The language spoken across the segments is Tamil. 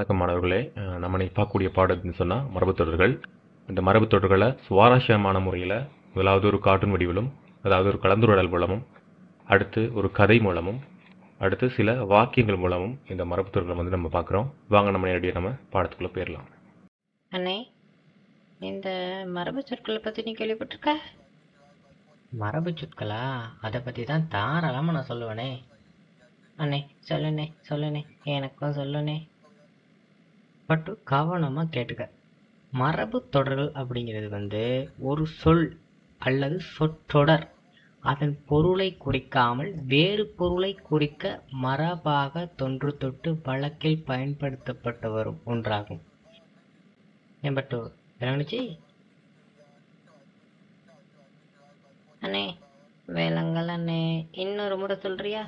வணக்கம் மாணவர்களே அஹ் நம்ம இன்னைக்கு பார்க்கக்கூடிய பாடம்னு சொன்னால் மரபுத் தொடர்கள் இந்த மரபுத் தொடர்களை சுவாரஸ்யமான முறையில் முதலாவது ஒரு கார்ட்டூன் வடிவிலும் அதாவது ஒரு கலந்துரையாடல் மூலமும் அடுத்து ஒரு கதை மூலமும் அடுத்து சில வாக்கியங்கள் மூலமும் இந்த மரபுத் தொடர்களை வந்து நம்ம பார்க்குறோம் வாங்க நம்ம நேரடியாக நம்ம பாடத்துக்குள்ளே போயிடலாம் அண்ணே இந்த மரபு சொற்களை பற்றி நீ கேள்விப்பட்டிருக்க மரபு சொற்களா அதை பற்றி தான் தாராளமாக நான் சொல்லுவேனே அண்ணே சொல்லுண்ணே சொல்லுண்ணே எனக்கும் சொல்லுண்ணே பட்டு கவனமாக கேட்டுக்க மரபு தொடர்கள் அப்படிங்கிறது வந்து ஒரு சொல் அல்லது சொற்றொடர் அதன் பொருளை குறிக்காமல் வேறு பொருளை குறிக்க மரபாக தொன்று தொட்டு வழக்கில் பயன்படுத்தப்பட்டு வரும் ஒன்றாகும் ஏன் பட்டு விளங்குச்சு அண்ணே வேலங்கள் அண்ணே இன்னொரு முறை சொல்றியா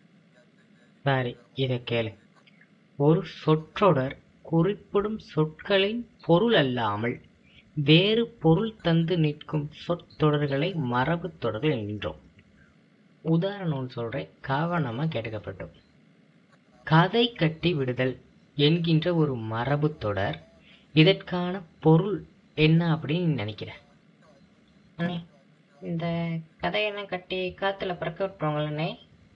சரி இதை கேளு ஒரு சொற்றொடர் குறிப்பிடும் சொற்களின் பொருள் அல்லாமல் வேறு பொருள் தந்து நிற்கும் சொற்றொடர்களை மரபு தொடர்கள் என்கின்றோம் உதாரணம் சொல்றேன் கவனமா கேட்டுக்கப்பட்டோம் கதை கட்டி விடுதல் என்கின்ற ஒரு மரபு தொடர் இதற்கான பொருள் என்ன அப்படின்னு நீ நினைக்கிற அண்ணே இந்த கதையெல்லாம் கட்டி காத்துல பறக்க விட்டுருவாங்களே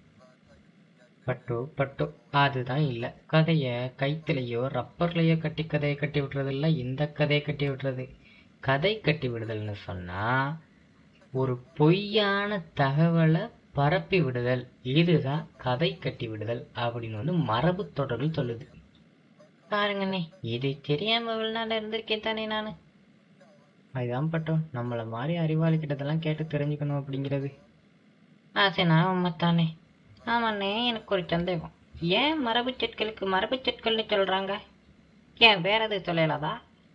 பட்டு பட்டு அதுதான் இல்லை கதையை கைத்திலையோ ரப்பர்லையோ கட்டி கதையை கட்டி விடுறது இல்லை இந்த கதையை கட்டி விடுறது கதை கட்டி விடுதல்னு சொன்னா ஒரு பொய்யான தகவலை பரப்பி விடுதல் இதுதான் கதை கட்டி விடுதல் அப்படின்னு வந்து மரபு தொடர்கள் சொல்லுது பாருங்கண்ணே இது தெரியாம வெளிநாடு இருந்திருக்கேன் தானே நான் அதுதான் பட்டும் நம்மளை மாதிரி அறிவாளிக்கிட்டதெல்லாம் கேட்டு தெரிஞ்சுக்கணும் அப்படிங்கிறது ஆசைனா உண்மைத்தானே ஆமாண்ணே எனக்கு ஒரு சந்தேகம் ஏன் மரபு சொற்களுக்கு மரபு சொற்கள்னு சொல்றாங்க ஏன் வேற எதுவும் சொல்லலாதா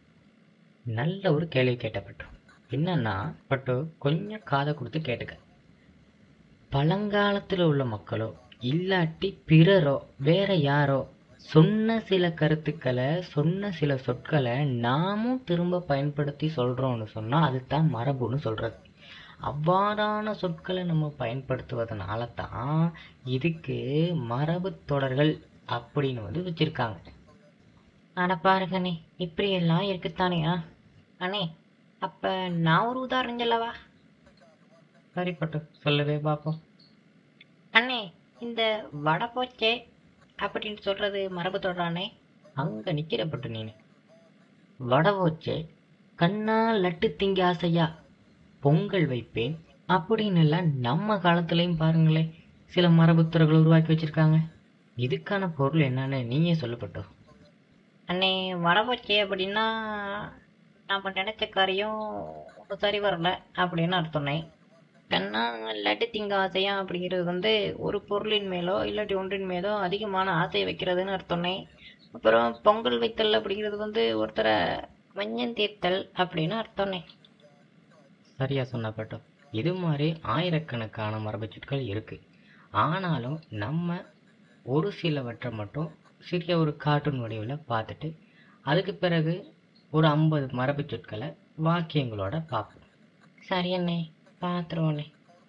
நல்ல ஒரு கேள்வி கேட்ட பட்டு என்னன்னா பட்டு கொஞ்சம் காதை கொடுத்து கேட்டுக்க பழங்காலத்தில் உள்ள மக்களோ இல்லாட்டி பிறரோ வேற யாரோ சொன்ன சில கருத்துக்களை சொன்ன சில சொற்களை நாமும் திரும்ப பயன்படுத்தி சொல்றோம்னு சொன்னா அதுதான் மரபுன்னு சொல்றது அவ்வாறான சொற்களை நம்ம பயன்படுத்துவதனால தான் இதுக்கு மரபு தொடர்கள் அப்படின்னு வந்து வச்சிருக்காங்க அட பாருங்கண்ணே இப்படி எல்லாம் இருக்குத்தானே ஆ? அண்ணே அப்ப நான் ஒரு உதாரணம் சொல்லவா சரிப்பட்டு சொல்லவே பார்ப்போம் அண்ணே இந்த வடை போச்சே அப்படின்னு சொல்றது மரபு தொடரானே அங்க நிக்கிறப்பட்டு நீனு வடை வச்சே கண்ணா லட்டு திங்க ஆசையா பொங்கல் வைப்பேன் அப்படின்னு எல்லாம் நம்ம காலத்துலயும் பாருங்களேன் சில மரபுத்தர்கள் உருவாக்கி வச்சிருக்காங்க இதுக்கான பொருள் என்னன்னு நீயே சொல்லப்பட்டோம் அண்ணே வடை போச்சே அப்படின்னா நம்ம நினைச்ச காரியம் சரி வரல அப்படின்னு அர்த்தம்னே கண்ணா லட்டு திங்க ஆசையா அப்படிங்கிறது வந்து ஒரு பொருளின் மேலோ இல்லாட்டி ஒன்றின் மேலோ அதிகமான ஆசை வைக்கிறதுன்னு அர்த்தம்னே அப்புறம் பொங்கல் வைத்தல் அப்படிங்கிறது வந்து ஒருத்தரை மஞ்சள் தீர்த்தல் அப்படின்னு அர்த்தம்னே சரியா சொன்னப்பட்டோ இது மாதிரி ஆயிரக்கணக்கான மரபு சொற்கள் இருக்கு ஆனாலும் நம்ம ஒரு சிலவற்றை மட்டும் சிறிய ஒரு கார்ட்டூன் வடிவில் பார்த்துட்டு அதுக்கு பிறகு ஒரு ஐம்பது மரபு சொற்களை வாக்கியங்களோட பார்ப்போம் சரி அண்ணே பார்த்துருவோண்ணே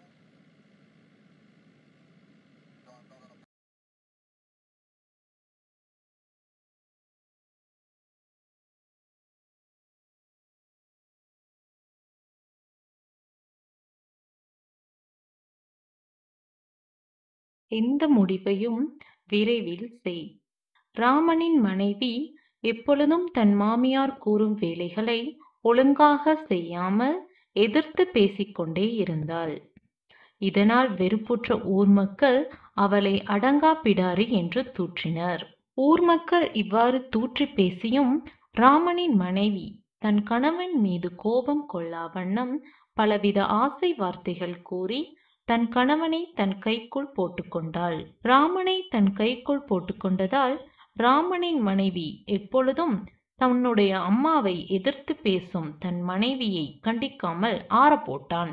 எந்த முடிவையும் விரைவில் செய் ராமனின் மனைவி எப்பொழுதும் தன் மாமியார் கூறும் வேலைகளை ஒழுங்காக செய்யாமல் எதிர்த்து பேசிக்கொண்டே இருந்தாள் இதனால் வெறுப்புற்ற ஊர் மக்கள் அவளை அடங்கா பிடாரி என்று தூற்றினர் ஊர் மக்கள் இவ்வாறு தூற்றி பேசியும் ராமனின் மனைவி தன் கணவன் மீது கோபம் கொள்ளா வண்ணம் பலவித ஆசை வார்த்தைகள் கூறி தன் கணவனை தன் கைக்குள் போட்டுக்கொண்டாள் ராமனை தன் கைக்குள் போட்டுக்கொண்டதால் ராமனின் மனைவி எப்பொழுதும் தன்னுடைய அம்மாவை எதிர்த்து பேசும் தன் மனைவியை கண்டிக்காமல் ஆறப்போட்டான்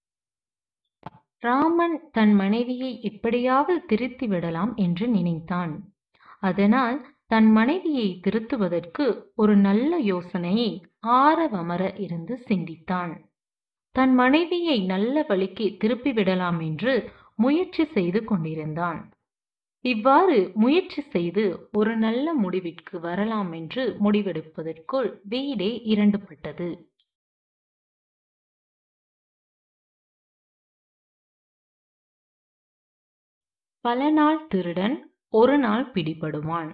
ராமன் தன் மனைவியை எப்படியாவது திருத்தி விடலாம் என்று நினைத்தான் அதனால் தன் மனைவியை திருத்துவதற்கு ஒரு நல்ல யோசனையை ஆரவமர இருந்து சிந்தித்தான் தன் மனைவியை நல்ல வழிக்கு திருப்பி விடலாம் என்று முயற்சி செய்து கொண்டிருந்தான் இவ்வாறு முயற்சி செய்து ஒரு நல்ல முடிவிற்கு வரலாம் என்று முடிவெடுப்பதற்குள் வீடே இரண்டுபட்டது பல நாள் திருடன் ஒரு நாள் பிடிபடுவான்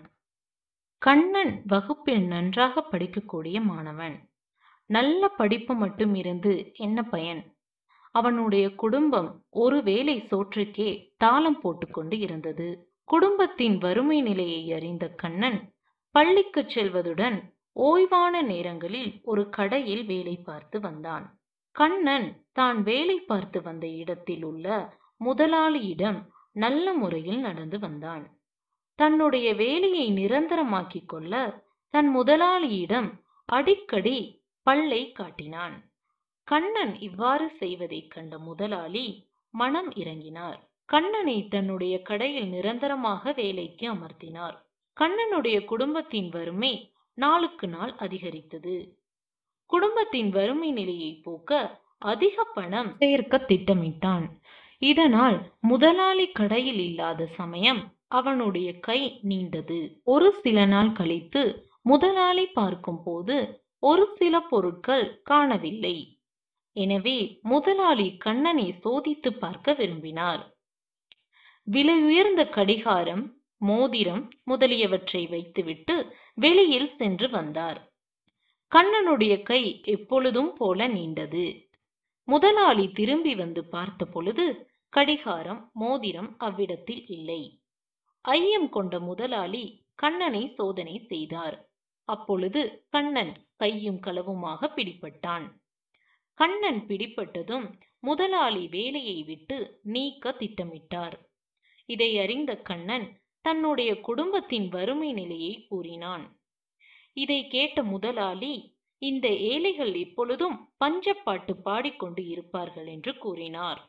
கண்ணன் வகுப்பில் நன்றாக படிக்கக்கூடிய மாணவன் நல்ல படிப்பு மட்டும் இருந்து என்ன பயன் அவனுடைய குடும்பம் ஒருவேளை சோற்றுக்கே தாளம் போட்டுக்கொண்டு இருந்தது குடும்பத்தின் வறுமை நிலையை அறிந்த கண்ணன் பள்ளிக்குச் செல்வதுடன் ஓய்வான நேரங்களில் ஒரு கடையில் வேலை பார்த்து வந்தான் கண்ணன் தான் வேலை பார்த்து வந்த இடத்தில் உள்ள முதலாளியிடம் நல்ல முறையில் நடந்து வந்தான் தன்னுடைய வேலையை நிரந்தரமாக்கிக் கொள்ள தன் முதலாளியிடம் அடிக்கடி பல்லை காட்டினான் கண்ணன் இவ்வாறு செய்வதைக் கண்ட முதலாளி மனம் இறங்கினார் கண்ணனை தன்னுடைய கடையில் நிரந்தரமாக வேலைக்கு அமர்த்தினார் கண்ணனுடைய குடும்பத்தின் வறுமை நாளுக்கு நாள் அதிகரித்தது குடும்பத்தின் வறுமை நிலையை போக்க அதிக பணம் சேர்க்க திட்டமிட்டான் இதனால் முதலாளி கடையில் இல்லாத சமயம் அவனுடைய கை நீண்டது ஒரு சில நாள் கழித்து முதலாளி பார்க்கும் போது ஒரு சில பொருட்கள் காணவில்லை எனவே முதலாளி கண்ணனை சோதித்து பார்க்க விரும்பினார் விலை உயர்ந்த கடிகாரம் மோதிரம் முதலியவற்றை வைத்துவிட்டு வெளியில் சென்று வந்தார் கண்ணனுடைய கை எப்பொழுதும் போல நீண்டது முதலாளி திரும்பி வந்து பார்த்த பொழுது கடிகாரம் மோதிரம் அவ்விடத்தில் இல்லை ஐயம் கொண்ட முதலாளி கண்ணனை சோதனை செய்தார் அப்பொழுது கண்ணன் கையும் களவுமாக பிடிபட்டான் கண்ணன் பிடிபட்டதும் முதலாளி வேலையை விட்டு நீக்க திட்டமிட்டார் இதை அறிந்த கண்ணன் தன்னுடைய குடும்பத்தின் வறுமை நிலையை கூறினான் இதை கேட்ட முதலாளி இந்த ஏழைகள் எப்பொழுதும் பஞ்சப்பாட்டு பாடிக்கொண்டு இருப்பார்கள் என்று கூறினார்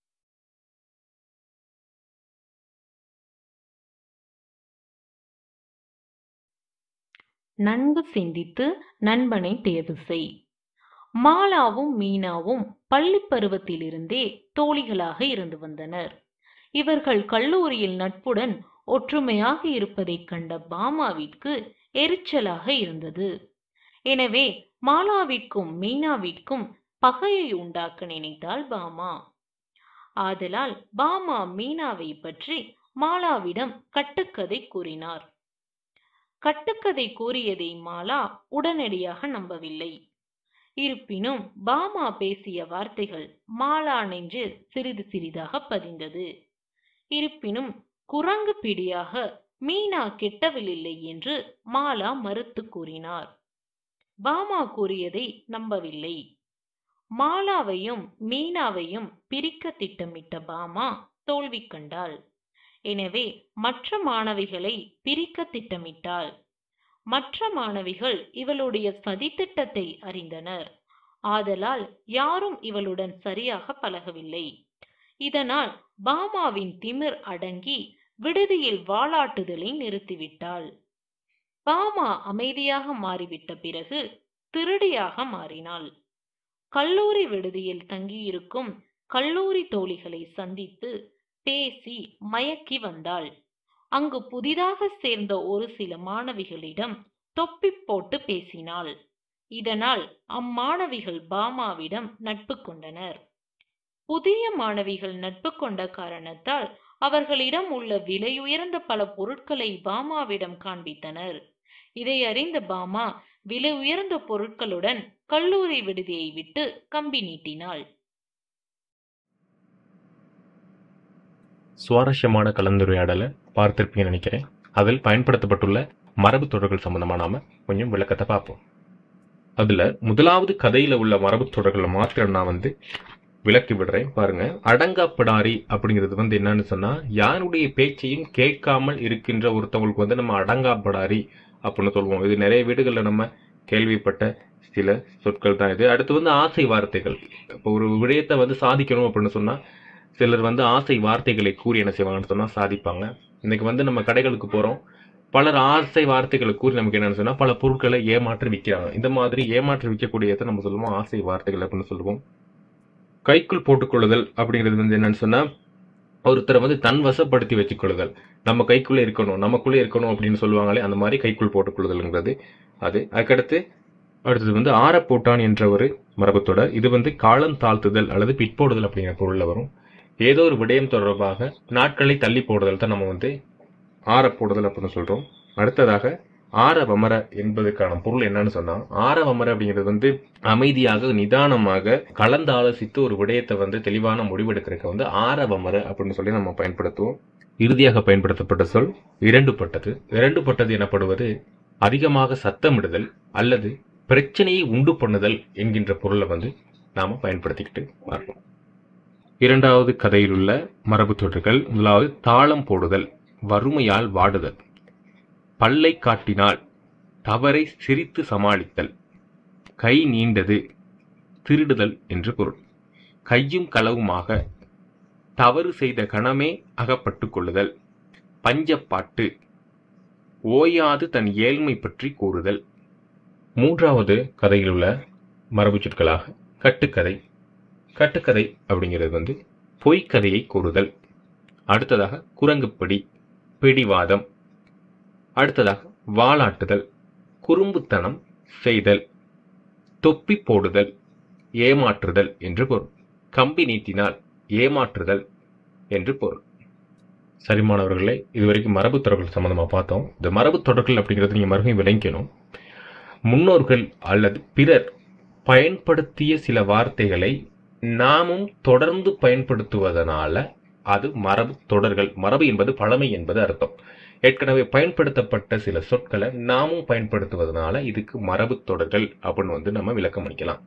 நன்கு சிந்தித்து நண்பனை தேர்வு செய் மாலாவும் மீனாவும் பள்ளி பருவத்திலிருந்தே தோழிகளாக இருந்து வந்தனர் இவர்கள் கல்லூரியில் நட்புடன் ஒற்றுமையாக இருப்பதைக் கண்ட பாமாவிற்கு எரிச்சலாக இருந்தது எனவே மாலாவிற்கும் மீனாவிற்கும் பகையை உண்டாக்க நினைத்தாள் பாமா ஆதலால் பாமா மீனாவை பற்றி மாலாவிடம் கட்டுக்கதை கூறினார் கட்டுக்கதை கூறியதை மாலா உடனடியாக நம்பவில்லை இருப்பினும் பாமா பேசிய வார்த்தைகள் மாலா நெஞ்சில் சிறிது சிறிதாக பதிந்தது இருப்பினும் குரங்கு பிடியாக மீனா கெட்டவளில்லை என்று மாலா மறுத்து கூறினார் பாமா கூறியதை நம்பவில்லை மாலாவையும் மீனாவையும் பிரிக்க திட்டமிட்ட பாமா தோல்வி கண்டாள் எனவே மற்ற மாணவிகளை பிரிக்க திட்டமிட்டாள் மற்ற மாணவிகள் இவளுடைய சதித்திட்டத்தை அறிந்தனர் ஆதலால் யாரும் இவளுடன் சரியாக பழகவில்லை இதனால் பாமாவின் திமிர் அடங்கி விடுதியில் வாலாட்டுதலை நிறுத்திவிட்டாள் பாமா அமைதியாக மாறிவிட்ட பிறகு திருடியாக மாறினாள் கல்லூரி விடுதியில் தங்கியிருக்கும் கல்லூரி தோழிகளை சந்தித்து பேசி மயக்கி வந்தாள் அங்கு புதிதாக சேர்ந்த ஒரு சில மாணவிகளிடம் தொப்பி போட்டு பேசினாள் இதனால் அம்மாணவிகள் பாமாவிடம் நட்பு கொண்டனர் புதிய மாணவிகள் நட்பு கொண்ட காரணத்தால் அவர்களிடம் உள்ள விலையுயர்ந்த பல பொருட்களை பாமாவிடம் காண்பித்தனர் இதை அறிந்த பாமா விலை உயர்ந்த பொருட்களுடன் கல்லூரி விடுதியை விட்டு கம்பி நீட்டினாள் சுவாரஸ்யமான கலந்துரையாடலை பார்த்திருப்பீங்கன்னு நினைக்கிறேன் அதில் பயன்படுத்தப்பட்டுள்ள மரபு தொடர்கள் சம்பந்தமா நாம கொஞ்சம் விளக்கத்தை பார்ப்போம் அதுல முதலாவது கதையில உள்ள மரபு தொடர்களை மாத்திரம் நான் வந்து விளக்கி விடுறேன் பாருங்க அடங்காப்பிடாரி அப்படிங்கிறது வந்து என்னன்னு சொன்னா யாருடைய பேச்சையும் கேட்காமல் இருக்கின்ற ஒருத்தவங்களுக்கு வந்து நம்ம அடங்காப்பிடாரி அப்படின்னு சொல்லுவோம் இது நிறைய வீடுகளில் நம்ம கேள்விப்பட்ட சில சொற்கள் தான் இது அடுத்து வந்து ஆசை வார்த்தைகள் இப்போ ஒரு விடயத்தை வந்து சாதிக்கணும் அப்படின்னு சொன்னா சிலர் வந்து ஆசை வார்த்தைகளை கூறி என்ன செய்வாங்கன்னு சொன்னா சாதிப்பாங்க இன்னைக்கு வந்து நம்ம கடைகளுக்கு போறோம் பலர் ஆசை வார்த்தைகளை கூறி நமக்கு என்னன்னு சொன்னா பல பொருட்களை ஏமாற்றி விற்கிறாங்க இந்த மாதிரி ஏமாற்றி விற்கக்கூடியதை நம்ம சொல்லுவோம் ஆசை வார்த்தைகள் அப்படின்னு சொல்லுவோம் கைக்குள் போட்டுக்கொள்ளுதல் அப்படிங்கிறது வந்து என்னன்னு சொன்னா ஒருத்தரை வந்து தன் வசப்படுத்தி வச்சுக்கொள்ளுதல் நம்ம கைக்குள்ளே இருக்கணும் நமக்குள்ளே இருக்கணும் அப்படின்னு சொல்லுவாங்களே அந்த மாதிரி கைக்குள் போட்டுக்கொள்ளுதல்ங்கிறது அது அதுக்கடுத்து அடுத்தது வந்து ஆரப்போட்டான் என்ற ஒரு மரபுத்தொடர் இது வந்து காலம் தாழ்த்துதல் அல்லது பிற்போடுதல் அப்படிங்கிற பொருளில் வரும் ஏதோ ஒரு விடயம் தொடர்பாக நாட்களை தள்ளி போடுதல் தான் நம்ம வந்து ஆரப்போடுதல் அப்படின்னு சொல்றோம் அடுத்ததாக ஆரவமர என்பதற்கான பொருள் என்னன்னு சொன்னா ஆரவமர அப்படிங்கிறது வந்து அமைதியாக நிதானமாக கலந்து ஆலோசித்து ஒரு விடயத்தை வந்து தெளிவான முடிவெடுக்கிறதுக்கு வந்து ஆரவமர அப்படின்னு சொல்லி நம்ம பயன்படுத்துவோம் இறுதியாக பயன்படுத்தப்பட்ட சொல் இரண்டுபட்டது இரண்டுபட்டது எனப்படுவது அதிகமாக சத்தமிடுதல் அல்லது பிரச்சனையை உண்டு பண்ணுதல் என்கின்ற பொருளை வந்து நாம பயன்படுத்திக்கிட்டு வரணும் இரண்டாவது கதையில் உள்ள மரபு தொற்றுகள் முதலாவது தாளம் போடுதல் வறுமையால் வாடுதல் பல்லை காட்டினால் தவறை சிரித்து சமாளித்தல் கை நீண்டது திருடுதல் என்று பொருள் கையும் களவுமாக தவறு செய்த கணமே அகப்பட்டுக் கொள்ளுதல் பஞ்சப்பாட்டு ஓயாது தன் ஏழ்மை பற்றி கூறுதல் மூன்றாவது கதையில் உள்ள மரபுச் சொற்களாக கட்டுக்கதை கட்டுக்கதை அப்படிங்கிறது வந்து பொய்க்கதையை கூறுதல் அடுத்ததாக குரங்குப்பிடி பிடிவாதம் அடுத்ததாக வாலாட்டுதல் குறும்புத்தனம் செய்தல் தொப்பி போடுதல் ஏமாற்றுதல் என்று பொருள் கம்பி நீட்டினால் ஏமாற்றுதல் என்று பொருள் சரி மாணவர்களே இதுவரைக்கும் மரபு தொடர்கள் சம்பந்தமா பார்த்தோம் இந்த மரபு தொடர்கள் அப்படிங்கிறது நீங்க மறுபடியும் விளங்கணும் முன்னோர்கள் அல்லது பிறர் பயன்படுத்திய சில வார்த்தைகளை நாமும் தொடர்ந்து பயன்படுத்துவதனால அது மரபு தொடர்கள் மரபு என்பது பழமை என்பது அர்த்தம் ஏற்கனவே பயன்படுத்தப்பட்ட சில சொற்களை நாமும் பயன்படுத்துவதனால இதுக்கு மரபு தொடர்கள் அப்படின்னு வந்து நம்ம விளக்கம் அளிக்கலாம்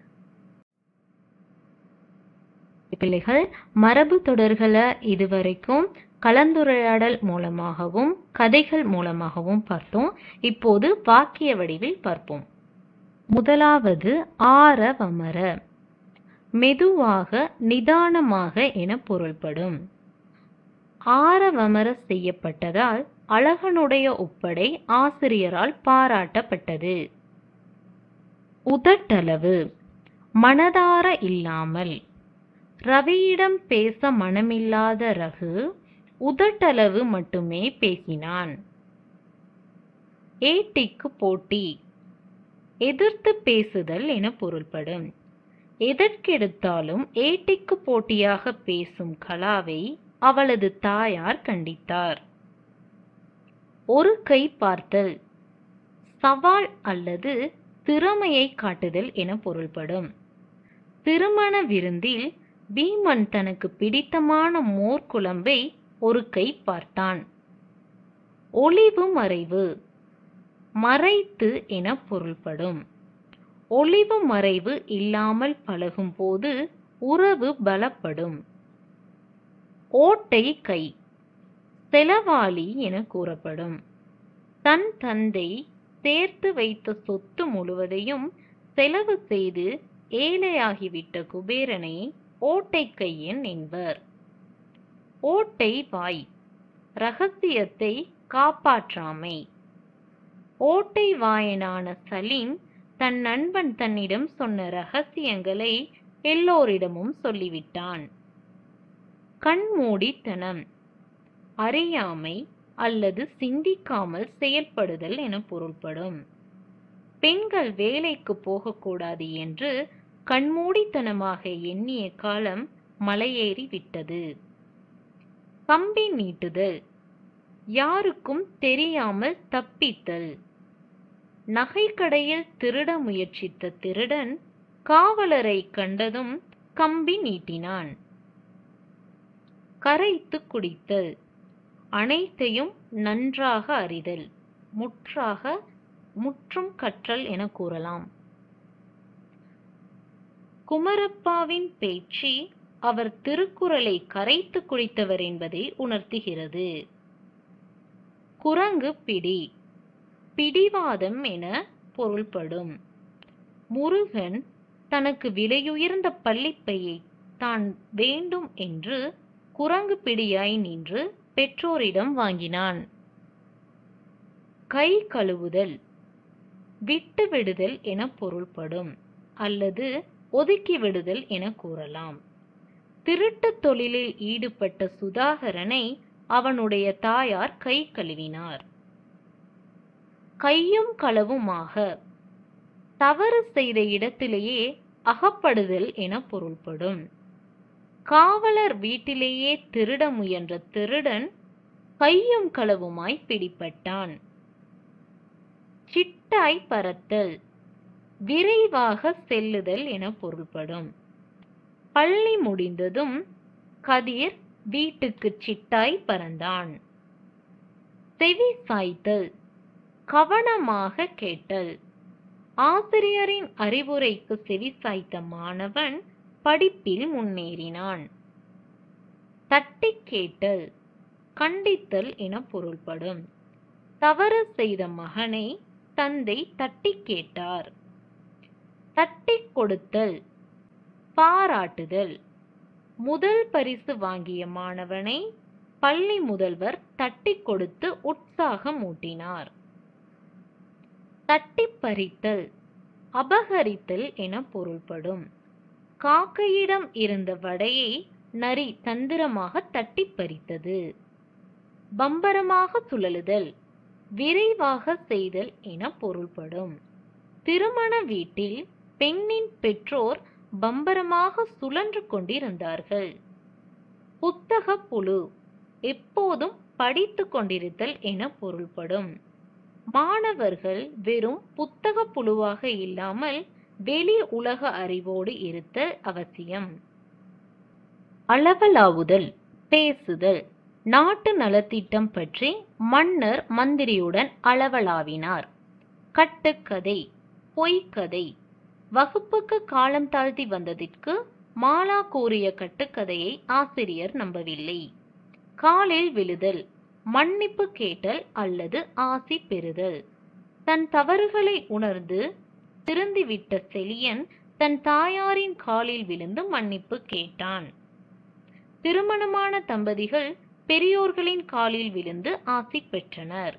பிள்ளைகள் மரபு தொடர்களை இதுவரைக்கும் கலந்துரையாடல் மூலமாகவும் கதைகள் மூலமாகவும் பார்த்தோம் இப்போது வாக்கிய வடிவில் பார்ப்போம் முதலாவது ஆரவமர மெதுவாக நிதானமாக என பொருள்படும் ஆரவமர செய்யப்பட்டதால் அழகனுடைய ஒப்படை ஆசிரியரால் பாராட்டப்பட்டது உதட்டளவு மனதார இல்லாமல் ரவியிடம் பேச மனமில்லாத ரகு உதட்டளவு மட்டுமே பேசினான் ஏட்டிக்கு போட்டி எதிர்த்து பேசுதல் என பொருள்படும் எதற்கெடுத்தாலும் ஏட்டிக்கு போட்டியாக பேசும் கலாவை அவளது தாயார் கண்டித்தார் ஒரு கை பார்த்தல் சவால் அல்லது திறமையை காட்டுதல் என பொருள்படும் திருமண விருந்தில் பீமன் தனக்கு பிடித்தமான மோர் குழம்பை ஒரு கை பார்த்தான் ஒளிவு மறைவு மறைத்து என பொருள்படும் ஒளிவு மறைவு இல்லாமல் பழகும் போது உறவு பலப்படும் ஓட்டை கை செலவாளி என கூறப்படும் தன் தந்தை சேர்த்து வைத்த சொத்து முழுவதையும் செலவு செய்து ஏழையாகிவிட்ட குபேரனை ஓட்டை கையன் என்பர் ஓட்டை வாய் ரகசியத்தை காப்பாற்றாமை ஓட்டை வாயனான சலீம் தன் நண்பன் தன்னிடம் சொன்ன ரகசியங்களை எல்லோரிடமும் சொல்லிவிட்டான் கண்மூடித்தனம் அறியாமை அல்லது சிந்திக்காமல் செயல்படுதல் என பொருள்படும் பெண்கள் வேலைக்கு போகக்கூடாது என்று கண்மூடித்தனமாக எண்ணிய காலம் மலையேறி விட்டது கம்பி நீட்டுதல் யாருக்கும் தெரியாமல் தப்பித்தல் நகைக்கடையில் திருட முயற்சித்த திருடன் காவலரை கண்டதும் கம்பி நீட்டினான் கரைத்து குடித்தல் அனைத்தையும் நன்றாக அறிதல் முற்றாக முற்றும் கற்றல் என கூறலாம் குமரப்பாவின் பேச்சு அவர் திருக்குறளை கரைத்து குடித்தவர் என்பதை உணர்த்துகிறது குரங்கு பிடி பிடிவாதம் என பொருள்படும் முருகன் தனக்கு விலையுயர்ந்த பள்ளிப்பையை தான் வேண்டும் என்று குரங்கு பிடியாய் நின்று பெற்றோரிடம் வாங்கினான் கை கழுவுதல் விட்டு விடுதல் என பொருள்படும் அல்லது ஒதுக்கி விடுதல் என கூறலாம் திருட்டுத் தொழிலில் ஈடுபட்ட சுதாகரனை அவனுடைய தாயார் கை கழுவினார் கையும் களவுமாக தவறு செய்த இடத்திலேயே அகப்படுதல் என பொருள்படும் காவலர் வீட்டிலேயே திருட முயன்ற திருடன் கையும் களவுமாய் பிடிபட்டான் சிட்டாய் பறத்தல் விரைவாக செல்லுதல் என பொருள்படும் பள்ளி முடிந்ததும் கதிர் வீட்டுக்கு சிட்டாய் பறந்தான் செவி சாய்த்தல் கவனமாக கேட்டல் ஆசிரியரின் அறிவுரைக்கு செவி சாய்த்த மாணவன் படிப்பில் முன்னேறினான் தட்டி கேட்டல் கண்டித்தல் என பொருள்படும் தவறு செய்த மகனை தந்தை தட்டி கேட்டார் தட்டி கொடுத்தல் பாராட்டுதல் முதல் பரிசு வாங்கிய மாணவனை பள்ளி முதல்வர் தட்டி கொடுத்து உற்சாகமூட்டினார் தட்டி பறித்தல் அபகரித்தல் என பொருள்படும் காக்கையிடம் இருந்த வடையை நரி தந்திரமாக தட்டி பறித்தது பம்பரமாக சுழலுதல் விரைவாக செய்தல் என பொருள்படும் திருமண வீட்டில் பெண்ணின் பெற்றோர் பம்பரமாக சுழன்று கொண்டிருந்தார்கள் புத்தக புழு எப்போதும் படித்து கொண்டிருத்தல் என பொருள்படும் மாணவர்கள் வெறும் புத்தக புழுவாக இல்லாமல் வெளி உலக அறிவோடு இருத்தல் அவசியம் அளவலாவுதல் பேசுதல் நாட்டு நலத்திட்டம் பற்றி மன்னர் மந்திரியுடன் அளவலாவினார் கட்டுக்கதை பொய்க்கதை வகுப்புக்கு காலம் தாழ்த்தி வந்ததிற்கு மாலா கூறிய கட்டுக்கதையை ஆசிரியர் நம்பவில்லை காலில் விழுதல் மன்னிப்பு கேட்டல் அல்லது ஆசி பெறுதல் தன் தவறுகளை உணர்ந்து திருந்திவிட்ட செலியன் தன் தாயாரின் காலில் விழுந்து மன்னிப்பு கேட்டான் திருமணமான தம்பதிகள் பெரியோர்களின் காலில் விழுந்து ஆசி பெற்றனர்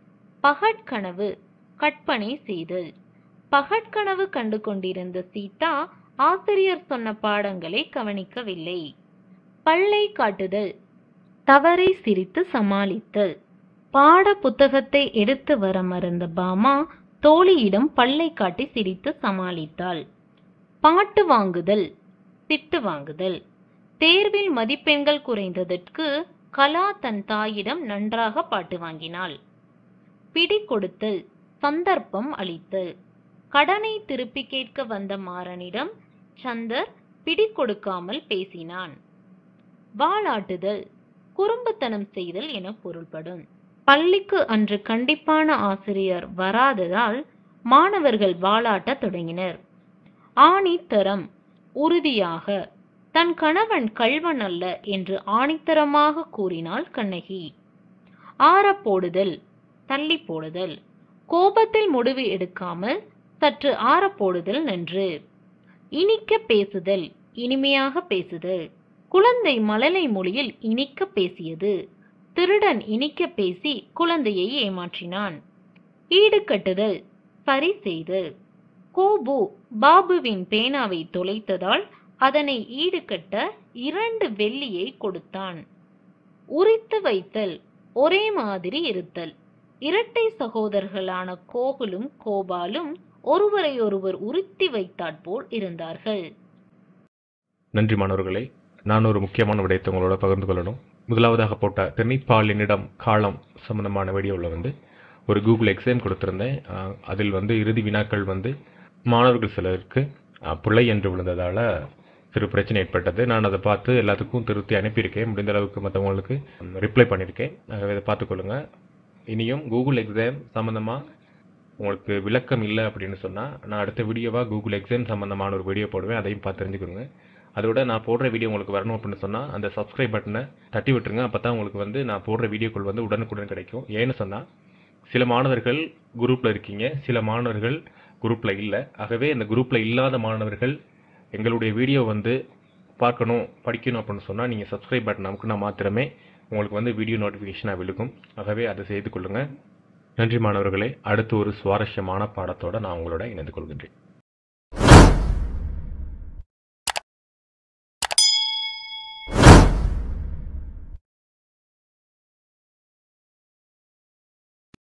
பகற்கனவு கற்பனை செய்தல் பகற்கனவு கண்டு கொண்டிருந்த சீதா ஆசிரியர் சொன்ன பாடங்களை கவனிக்கவில்லை பல்லை காட்டுதல் தவறை சிரித்து சமாளித்தல் பாட புத்தகத்தை எடுத்து வர மறந்த பாமா தோழியிடம் பல்லை காட்டி சிரித்து சமாளித்தாள் பாட்டு வாங்குதல் திட்டு வாங்குதல் தேர்வில் மதிப்பெண்கள் குறைந்ததற்கு கலா தன் தாயிடம் நன்றாக பாட்டு வாங்கினாள் பிடி கொடுத்தல் சந்தர்ப்பம் அளித்தல் கடனை திருப்பி கேட்க வந்த மாறனிடம் சந்தர் பிடி கொடுக்காமல் பேசினான் வாலாட்டுதல் குறும்புத்தனம் செய்தல் என பொருள்படும் பள்ளிக்கு அன்று கண்டிப்பான ஆசிரியர் வராததால் மாணவர்கள் வாலாட்டத் தொடங்கினர் ஆணித்தரம் உறுதியாக தன் கணவன் கள்வன் அல்ல என்று ஆணித்தரமாக கூறினாள் கண்ணகி ஆறப் போடுதல் தள்ளி போடுதல் கோபத்தில் முடிவு எடுக்காமல் சற்று ஆறப் போடுதல் நன்று இனிக்க பேசுதல் இனிமையாக பேசுதல் குழந்தை மழலை மொழியில் இனிக்க பேசியது திருடன் இனிக்க பேசி குழந்தையை ஏமாற்றினான் ஈடுகட்டுதல் சரி செய்தல் கோபு பாபுவின் பேனாவை தொலைத்ததால் அதனை ஈடுகட்ட இரண்டு வெள்ளியை கொடுத்தான் உரித்து வைத்தல் ஒரே மாதிரி இருத்தல் இரட்டை சகோதரர்களான கோகுலும் கோபாலும் ஒருவரையொருவர் உறுத்தி வைத்தாற்போல் இருந்தார்கள் நன்றி மாணவர்களே நான் ஒரு முக்கியமான விடயத்தை உங்களோட பகிர்ந்து கொள்ளணும் முதலாவதாக போட்ட திணைப்பாலினிடம் காலம் சம்பந்தமான வீடியோவில் வந்து ஒரு கூகுள் எக்ஸாம் கொடுத்துருந்தேன் அஹ் அதில் வந்து இறுதி வினாக்கள் வந்து மாணவர்கள் சிலருக்கு அஹ், பிழை என்று விழுந்ததால் சிறு பிரச்சனை ஏற்பட்டது நான் அதை பார்த்து எல்லாத்துக்கும் திருத்தி அனுப்பியிருக்கேன் முடிந்த அளவுக்கு மற்றவங்களுக்கு ரிப்ளை பண்ணியிருக்கேன் ஆகவே அதை பார்த்துக்கொள்ளுங்க இனியும் கூகுள் எக்ஸாம் சம்மந்தமாக உங்களுக்கு விளக்கம் இல்லை அப்படின்னு சொன்னால் நான் அடுத்த வீடியோவாக கூகுள் எக்ஸாம் சம்மந்தமான ஒரு வீடியோ போடுவேன் அதையும் பார்த்து தெரிஞ்சுக்கோங்க அதோட நான் போடுற வீடியோ உங்களுக்கு வரணும் அப்படின்னு சொன்னால் அந்த சப்ஸ்கிரைப் பட்டனை தட்டி விட்டுருங்க அப்போ தான் உங்களுக்கு வந்து நான் போடுற வீடியோக்கள் வந்து உடனுக்குடன் கிடைக்கும் ஏன்னு சொன்னால் சில மாணவர்கள் குரூப்பில் இருக்கீங்க சில மாணவர்கள் குரூப்பில் இல்லை ஆகவே இந்த குரூப்பில் இல்லாத மாணவர்கள் எங்களுடைய வீடியோ வந்து பார்க்கணும் படிக்கணும் அப்படின்னு சொன்னால் நீங்கள் சப்ஸ்கிரைப் பட்டன் அமுக்குனா மாத்திரமே உங்களுக்கு வந்து வீடியோ நோட்டிஃபிகேஷனாக விழுகும் ஆகவே அதை செய்து கொள்ளுங்கள் நன்றி மாணவர்களே அடுத்து ஒரு சுவாரஸ்யமான பாடத்தோட நான் உங்களோட இணைந்து கொள்கின்றேன்